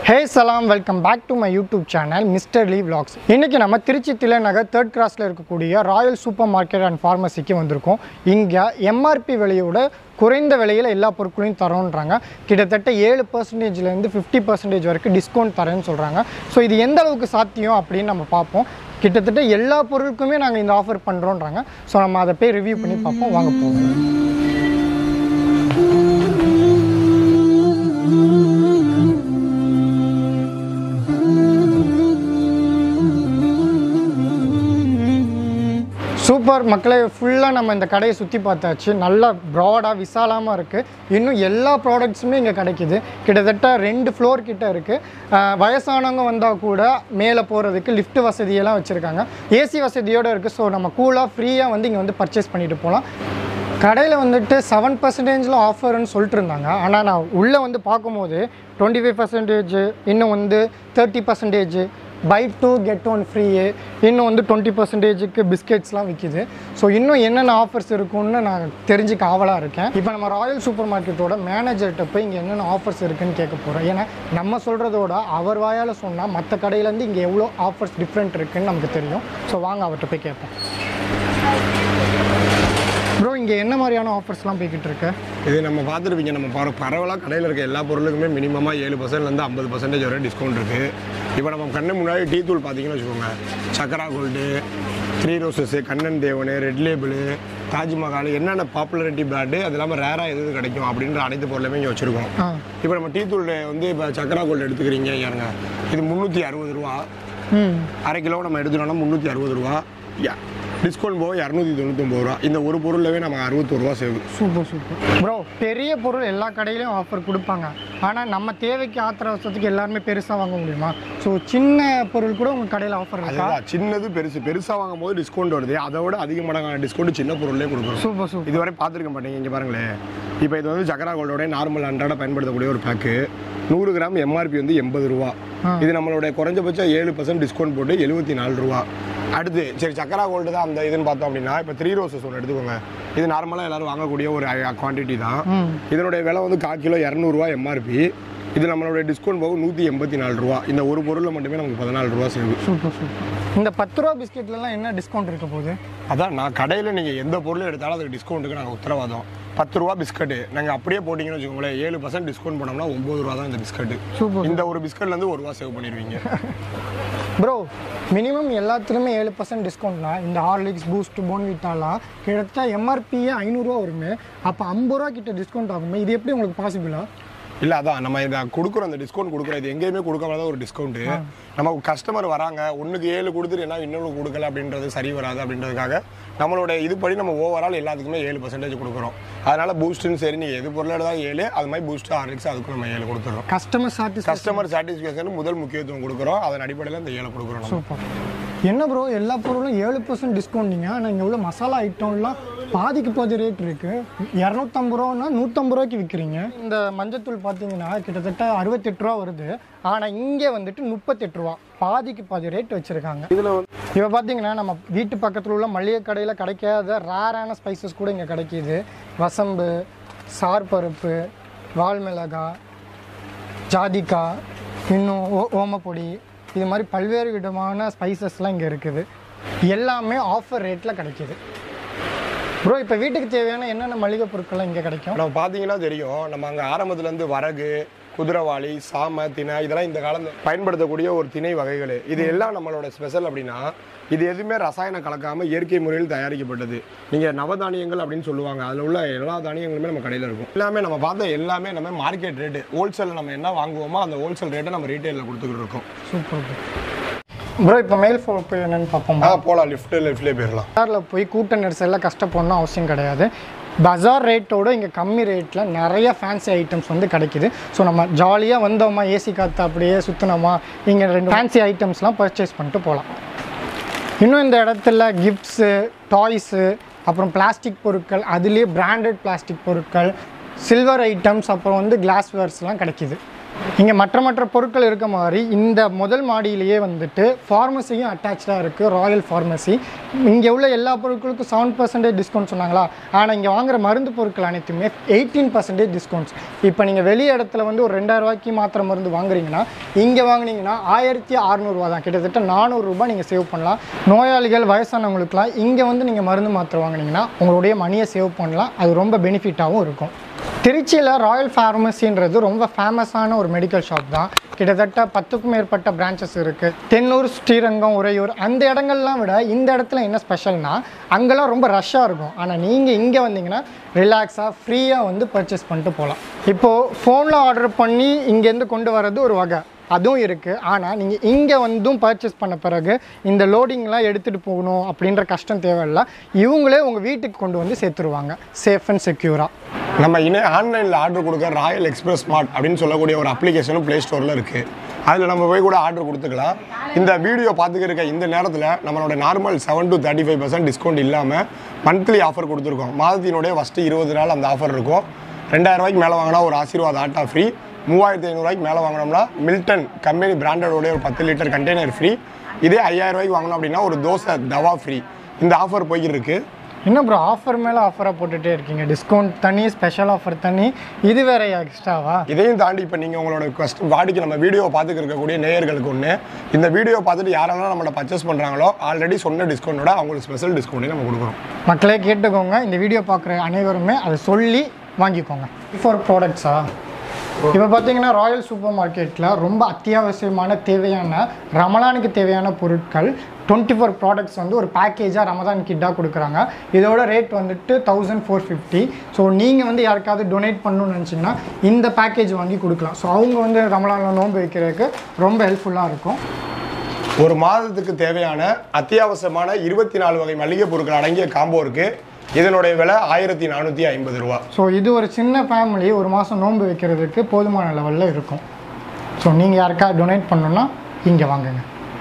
ஹே சலாம் welcome back to my YouTube channel mister Lee vlogs இன்றைக்கி நம்ம திருச்சி தில்லைநகர் தேர்ட் கிராஸில் இருக்கக்கூடிய ராயல் சூப்பர் மார்க்கெட் அண்ட் ஃபார்மசிக்கு வந்திருக்கோம் இங்கே எம்ஆர்பி விலையோட குறைந்த விலையில் எல்லா பொருட்களையும் தரோன்றாங்க கிட்டத்தட்ட ஏழு பர்சன்டேஜ்லேருந்து ஃபிஃப்டி பர்சன்டேஜ் வரைக்கும் டிஸ்கவுண்ட் தரேன்னு சொல்கிறாங்க ஸோ இது எந்த அளவுக்கு சாத்தியம் அப்படின்னு நம்ம பார்ப்போம் கிட்டத்தட்ட எல்லா பொருட்களுக்குமே நாங்கள் இந்த ஆஃபர் பண்ணுறோன்றாங்க ஸோ நம்ம அதை போய் ரிவ்யூ பண்ணி பார்ப்போம் வாங்க போவோம் சூப்பர் மக்களே ஃபுல்லாக நம்ம இந்த கடையை சுற்றி பார்த்தாச்சு நல்லா ப்ராடாக விசாலமாக இருக்குது இன்னும் எல்லா ப்ராடக்ட்ஸுமே இங்கே கிடைக்குது கிட்டத்தட்ட ரெண்டு ஃப்ளோர் கிட்ட இருக்குது வயசானவங்க வந்தால் கூட மேலே போகிறதுக்கு லிஃப்ட் வசதியெல்லாம் வச்சுருக்காங்க ஏசி வசதியோடு இருக்குது ஸோ நம்ம கூலாக ஃப்ரீயாக வந்து இங்கே வந்து பர்ச்சேஸ் பண்ணிட்டு போகலாம் கடையில் வந்துட்டு செவன் பர்சன்டேஜில் ஆஃபர்னு சொல்லிட்டு இருந்தாங்க ஆனால் நான் உள்ளே வந்து பார்க்கும்போது டுவெண்ட்டி ஃபைவ் பர்சன்டேஜ் இன்னும் வந்து thirty percentage buy two get one free இன்னும் வந்து டுவெண்ட்டி பர்சன்டேஜுக்கு பிஸ்கெட்ஸ்லாம் விற்கிது ஸோ இன்னும் என்னென்ன ஆஃபர்ஸ் இருக்குன்னு நான் தெரிஞ்சுக்க ஆவலாக இருக்கேன் இப்போ நம்ம ராயல் சூப்பர் மார்க்கெட்டோட மேனேஜர்கிட்ட போய் இங்கே என்னென்ன ஆஃபர்ஸ் இருக்குன்னு கேட்க போகிறோம் ஏன்னா நம்ம சொல்கிறதோட அவர் வாயால் சொன்னால் மற்ற கடையிலேருந்து இங்கே எவ்வளோ ஆஃபர்ஸ் டிஃப்ரெண்ட் இருக்குன்னு நமக்கு தெரியும் ஸோ வாங்க அவர்கிட்ட போய் கேட்போம் ப்ரோ இங்கே என்ன மாதிரியான ஆஃபர்ஸ்லாம் போய்கிட்டு இருக்கு இது நம்ம பார்த்துருப்பீங்க நம்ம பர பரவலாக கடையில் இருக்க எல்லா பொருளுக்குமே மினிமமாக ஏழு பர்சன்ட்லேருந்து ஐம்பது பர்சன்டேஜ் வரை டிஸ்கவுண்ட் இருக்குது இப்போ நம்ம கண்ணு முன்னாடி டீ தூள் பார்த்தீங்கன்னு வச்சுக்கோங்க Chakra gold three roses Kannan Devan red label Taj Mahal என்னென்ன பாப்புலாரிட்டி பிராண்டு அது இல்லாமல் ரேராக எது எது கிடைக்கும் அப்படின்ற அனைத்து பொருளுமே இங்கே வச்சுருக்கோம் ஆ இப்போ நம்ம டீ தூள் வந்து இப்போ சக்கரா கோல்டு எடுத்துக்கிறீங்க ஏறுங்க இது முந்நூற்றி அறுபது ரூபா ம் அரை கிலோ நம்ம எடுத்துட்டோம்னா முந்நூற்றி அறுபது ரூபா டிஸ்கவுண்ட் போக இரநூத்தி தொண்ணூத்தொம்பது ரூபா இந்த ஒரு பொருளவே நம்ம அறுபத்தொரு ரூபா சேவ் சூப்பர் சூப்பர் ப்ரோ பெரிய பொருள் எல்லா கடையிலையும் ஆஃபர் கொடுப்பாங்க ஆனால் நம்ம தேவைக்கு ஆத்திர அவசரத்துக்கு எல்லாருமே பெருசாக வாங்க முடியுமா ஸோ சின்ன பொருள் கூட உங்கள் கடையில் ஆஃபர் இருக்கா அதுதான் சின்னது பெருசு பெருசாக வாங்கும் போது டிஸ்கவுண்ட் வருது அதை விட அதிக மடங்கான டிஸ்கவுண்ட் சின்ன பொருளே கொடுக்குறோம் சூப்பர் சூப்பர் இதுவரை பார்த்துருக்க மாட்டீங்க இங்கே பாருங்களேன் இப்போ இது வந்து சக்கரா கோல்டோட நார்மல் அன்றாட பயன்படுத்தக்கூடிய ஒரு பேக்கு நூறு கிராம் எம்ஆர்பி வந்து எண்பது ரூபா ஆ. இது நம்மளுடைய குறைஞ்சபட்சம் ஏழு பர்சன்ட் டிஸ்கவுண்ட் போட்டு எழுபத்தி நாலு ரூபா அடுத்து சரி சக்கரா கோல்டு தான் அந்த இதுன்னு பார்த்தோம் அப்படின்னா இப்போ த்ரீ ரோசஸ் ஒன்று எடுத்துக்கோங்க இது நார்மலாக எல்லாரும் வாங்கக்கூடிய ஒரு குவான்டிட்டி தான் ம் இதனுடைய விலை வந்து கால் கிலோ இரநூறுவா எம்ஆர்பி இது நம்மளுடைய டிஸ்கவுண்ட் போக நூற்றி எண்பத்தி நாலு ரூபா இந்த ஒரு பொருளில் மட்டுமே நமக்கு பதினாலு ரூபா சேவு சூப்பர் சூப்பர் இந்த பத்து ரூபா பிஸ்கெட்லலாம் என்ன டிஸ்கவுண்ட் இருக்க போகுது அதான் நான் கடையில் நீங்கள் எந்த பொருள் எடுத்தாலும் அதுக்கு டிஸ்கவுண்ட்டுக்கு நாங்கள் உத்தரவாதம் பத்து ரூபா பிஸ்கட்டு நாங்கள் அப்படியே போட்டிங்கன்னு வச்சுக்கோங்களேன் ஏழு பர்சன்ட் டிஸ்கவுண்ட் பண்ணோம்னா ஒம்பது ரூபா தான் இந்த பிஸ்கட்டு சூப்பர் இந்த ஒரு பிஸ்கட்லேருந்து ஒரு ரூபா சேவ் பண்ணிடுவீங்க ப்ரோ மினிமம் எல்லாத்துலேயுமே ஏழு பர்சன்ட் டிஸ்கவுண்ட்னா இந்த ஹார்லிக்ஸ் பூஸ்ட் போன்விட்டாலாம் கிட்டத்தட்ட எம்ஆர்பியே ஐநூறுரூவா வருமே அப்போ ஐம்பது ரூபா கிட்ட டிஸ்கவுண்ட் ஆகுமே இது எப்படி உங்களுக்கு பாசிபிளா இல்லை அதான் நம்ம இதை கொடுக்குறோம் அந்த டிஸ்கவுண்ட் கொடுக்குறோம் இது எங்கேயுமே கொடுக்காம ஒரு டிஸ்கவுண்ட்டு நம்ம கஸ்டமர் வராங்க ஒன்றுக்கு ஏழு கொடுத்துட்டு என்ன இன்னொன்று கொடுக்கல அப்படின்றது சரி வராது அப்படின்றதுக்காக நம்மளோட இதுபடி நம்ம ஓவரால் எல்லாத்துக்குமே ஏழு பர்சன்டேஜ் கொடுக்குறோம் அதனால பூஸ்ட்டுன்னு சரி நீங்கள் எது பொருள் எடுத்தால் ஏழு அது மாதிரி பூஸ்ட் ஹார்லிக்ஸ் அதுக்கும் நம்ம ஏழு கொடுத்துறோம் கஸ்டமர் சாட்டிஸ்ஃபை கஸ்டமர் சாட்டிஸ்ஃபேக்ஷன் முதல் முக்கியத்துவம் கொடுக்குறோம் அதன் அடிப்படையில் இந்த ஏழை கொடுக்குறோம் நம்ம. சூப்பர் என்ன ப்ரோ எல்லா பொருளும் ஏழு பர்சன்ட் டிஸ்கவுண்ட்டிங்க ஆனால் இங்கே உள்ள மசாலா ஐட்டம்லாம் பாதிக்கு பாதி ரேட் இருக்குது இரநூத்தம்பது ரூபான்னா நூற்றம்பது ரூபாய்க்கு விற்கிறீங்க இந்த மஞ்சத்தூள் பார்த்தீங்கன்னா கிட்டத்தட்ட அறுபத்தெட்டு ரூபா வருது ஆனால் இங்கே வந்துட்டு முப்பத்தெட்டு ரூபா பாதிக்கு பாதி ரேட் வச்சுருக்காங்க இதில் வந்து இப்போ பார்த்தீங்கன்னா நம்ம வீட்டு பக்கத்தில் உள்ள மளிகை கடையில் கிடைக்காத ரேரான ஸ்பைசஸ் கூட இங்கே கிடைக்கிது வசம்பு சார் பருப்பு வால்மிளகாய் ஜாதிக்காய் இன்னும் ஓ ஓமப்பொடி இது மாதிரி பல்வேறு விதமான ஸ்பைசஸ்லாம் இங்கே இருக்குது எல்லாமே ஆஃபர் ரேட்டில் கிடைக்கிது ப்ரோ இப்போ வீட்டுக்கு தேவையான என்னென்ன மளிகை பொருட்கள்லாம் இங்கே கிடைக்கும் நம்ம பார்த்தீங்கன்னா தெரியும் நம்ம அங்கே ஆரம்பத்துலேருந்து வரகு குதிரவாளி சாமை திணை இதெல்லாம் இந்த காலம் பயன்படுத்தக்கூடிய ஒரு திணை வகைகள் இது எல்லாம் நம்மளோட ஸ்பெஷல் அப்படின்னா இது எதுவுமே ரசாயனம் கலக்காம இயற்கை முறையில் தயாரிக்கப்பட்டது நீங்கள் நவதானியங்கள் அப்படின்னு சொல்லுவாங்க அதில் உள்ள எல்லா தானியங்களுமே நம்ம கடையில் இருக்கும் எல்லாமே நம்ம பார்த்த எல்லாமே நம்ம மார்க்கெட் ரேட்டு ஹோல்சேலில் நம்ம என்ன வாங்குவோமோ அந்த ஹோல்சேல் ரேட்டை நம்ம ரீட்டைலில் கொடுத்துக்கிட்டு இருக்கோம் சூப்பர் ப்ரோ இப்போ மெயில் ஃபோன் போய் என்னென்னு பார்ப்போம் ஆ போகலாம் லிஃப்ட் லெஃப்ட்லேயே போயிடலாம் பஜாரில் போய் கூட்ட நெரிசலில் கஷ்டப்படணும் அவசியம் கிடையாது பஜார் ரேட்டோட இங்கே கம்மி ரேட்டில் நிறைய ஃபேன்சி ஐட்டம்ஸ் வந்து கிடைக்குது ஸோ நம்ம ஜாலியாக வந்தோமா ஏசி காற்று அப்படியே சுற்றினோமா இங்கே ரெண்டு ஃபேன்சி ஐட்டம்ஸ்லாம் பர்ச்சேஸ் பண்ணிட்டு போகலாம் இன்னும் இந்த இடத்துல கிஃப்ட்ஸு டாய்ஸு அப்புறம் பிளாஸ்டிக் பொருட்கள் அதுலேயே பிராண்டட் பிளாஸ்டிக் பொருட்கள் சில்வர் ஐட்டம்ஸ் அப்புறம் வந்து கிளாஸ்வேர்ஸ்லாம் கிடைக்கிது இங்கே மற்ற மற்ற பொருட்கள் இருக்க மாதிரி இந்த முதல் மாடியிலேயே வந்துட்டு ஃபார்மசியும் அட்டாச்சாக இருக்குது ராயல் ஃபார்மசி இங்கே உள்ள எல்லா பொருட்களுக்கும் செவன் பர்சன்டேஜ் டிஸ்கவுண்ட் சொன்னாங்களா ஆனால் இங்கே வாங்குற மருந்து பொருட்கள் அனைத்துமே எயிட்டீன் பர்சன்டேஜ் டிஸ்கவுண்ட்ஸ் இப்போ நீங்கள் வெளி இடத்துல வந்து ஒரு ரெண்டாயிரம் ரூபாய்க்கு மாத்திரை மருந்து வாங்குறீங்கன்னா இங்கே வாங்குனீங்கன்னா ஆயிரத்தி அறநூறுவா தான் கிட்டத்தட்ட நானூறுரூபா நீங்கள் சேவ் பண்ணலாம் நோயாளிகள் வயசானவங்களுக்குலாம் இங்கே வந்து நீங்கள் மருந்து மாத்திரை வாங்குனீங்கன்னா உங்களுடைய மணியை சேவ் பண்ணலாம் அது ரொம்ப பெனிஃபிட்டாகவும் இருக்கும் திருச்சியில் ராயல் ஃபார்மசின்றது ரொம்ப ஃபேமஸான ஒரு மெடிக்கல் ஷாப் தான் கிட்டத்தட்ட பத்துக்கும் மேற்பட்ட பிரான்ச்சஸ் இருக்குது தென்னூர் ஸ்ரீரங்கம் உறையூர் அந்த இடங்கள்லாம் விட இந்த இடத்துல என்ன ஸ்பெஷல்னா அங்கெல்லாம் ரொம்ப ரஷ்ஷாக இருக்கும் ஆனால் நீங்கள் இங்கே வந்தீங்கன்னா ரிலாக்ஸாக ஃப்ரீயாக வந்து பர்ச்சேஸ் பண்ணிட்டு போகலாம் இப்போது ஃபோனில் ஆர்டர் பண்ணி இங்கேருந்து கொண்டு வர்றது ஒரு வகை அதுவும் இருக்குது ஆனால் நீங்கள் இங்கே வந்தும் பர்ச்சேஸ் பண்ண பிறகு இந்த லோடிங்லாம் எடுத்துகிட்டு போகணும் அப்படின்ற கஷ்டம் தேவையில்ல இவங்களே உங்கள் வீட்டுக்கு கொண்டு வந்து சேர்த்துருவாங்க சேஃப் அண்ட் செக்யூராக நம்ம இணை ஆன்லைனில் ஆர்டர் கொடுக்க ராயல் எக்ஸ்பிரஸ் ஸ்மார்ட் அப்படின்னு சொல்லக்கூடிய ஒரு அப்ளிகேஷனும் ப்ளே ஸ்டோரில் இருக்குது அதில் நம்ம போய் கூட ஆர்டர் கொடுத்துக்கலாம் இந்த வீடியோ பார்த்துக்கிருக்க இந்த நேரத்தில் நம்மளோட normal seven to thirty five percent discount இல்லாமல் மந்த்லி ஆஃபர் கொடுத்துருக்கோம் மாதத்தினுடைய ஃபஸ்ட்டு இருபது நாள் அந்த ஆஃபர் இருக்கும் ரெண்டாயிரம் ரூபாய்க்கு மேலே வாங்கினா ஒரு ஆசீர்வாத் ஆட்டா ஃப்ரீ மூவாயிரத்தி ஐநூறுரூவாய்க்கு மேலே வாங்கினோம்னா மில்டன் கம்பெனி பிராண்டடோடைய ஒரு பத்து லிட்டர் கண்டெய்னர் ஃப்ரீ இதே ஐயாயிரம் ரூபாய்க்கு வாங்கினோம் அப்படின்னா ஒரு தோசை தவா ஃப்ரீ இந்த ஆஃபர் போய்கிட்டு இருக்கு இன்னும் ப்ரோ ஆஃபர் மேலே ஆஃபராக போட்டுகிட்டே இருக்கீங்க டிஸ்கவுண்ட் தனி ஸ்பெஷல் ஆஃபர் தனி இது வேற எக்ஸ்ட்ராவா இதையும் தாண்டி இப்போ நீங்கள் உங்களோட quest- வாடிக்கை நம்ம வீடியோ பார்த்துக்க இருக்கக்கூடிய நேயர்களுக்கு ஒன்று இந்த வீடியோ பார்த்துட்டு யாரெல்லாம் நம்மளை பர்ச்சேஸ் பண்ணுறாங்களோ ஆல்ரெடி சொன்ன டிஸ்கவுண்டோட அவங்களுக்கு ஸ்பெஷல் டிஸ்கவுண்டே நம்ம கொடுக்குறோம் மக்களே கேட்டுக்கோங்க இந்த வீடியோ பார்க்குற அனைவருமே அதை சொல்லி வாங்கிக்கோங்க ஃபார் ப்ராடக்ட்ஸா இப்போ பார்த்தீங்கன்னா ராயல் சூப்பர் மார்க்கெட்டில் ரொம்ப அத்தியாவசியமான தேவையான ரமலானுக்கு தேவையான பொருட்கள் டுவெண்ட்டி ஃபோர் ப்ராடக்ட்ஸ் வந்து ஒரு பேக்கேஜாக ரமதான் கிட்டாக கொடுக்குறாங்க இதோட ரேட் வந்துட்டு தௌசண்ட் ஃபோர் ஃபிஃப்டி ஸோ நீங்கள் வந்து யாருக்காவது டொனேட் பண்ணணும்னு நினச்சிங்கன்னா இந்த பேக்கேஜ் வாங்கி கொடுக்கலாம் ஸோ அவங்க வந்து ரமலானில் நோன்பு வைக்கிறதுக்கு ரொம்ப ஹெல்ப்ஃபுல்லாக இருக்கும் ஒரு மாதத்துக்கு தேவையான அத்தியாவசியமான இருபத்தி நாலு வகை மளிகை பொருட்கள் அடங்கிய காம்போ இருக்கு இதனுடைய விலை ஆயிரத்தி நானூற்றி ஐம்பது ரூபா ஸோ இது ஒரு சின்ன ஃபேமிலி ஒரு மாதம் நோன்பு வைக்கிறதுக்கு போதுமான லெவலில் இருக்கும் ஸோ நீங்கள் யாருக்கா டொனேட் பண்ணணும்னா இங்கே வாங்குங்க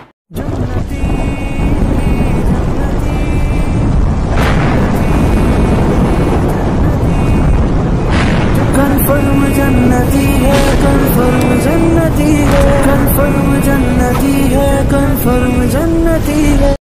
कन्फर्म जन्नती है कन्फर्म जन्नती है कन्फर्म जन्नती है कन्फर्म जन्नती है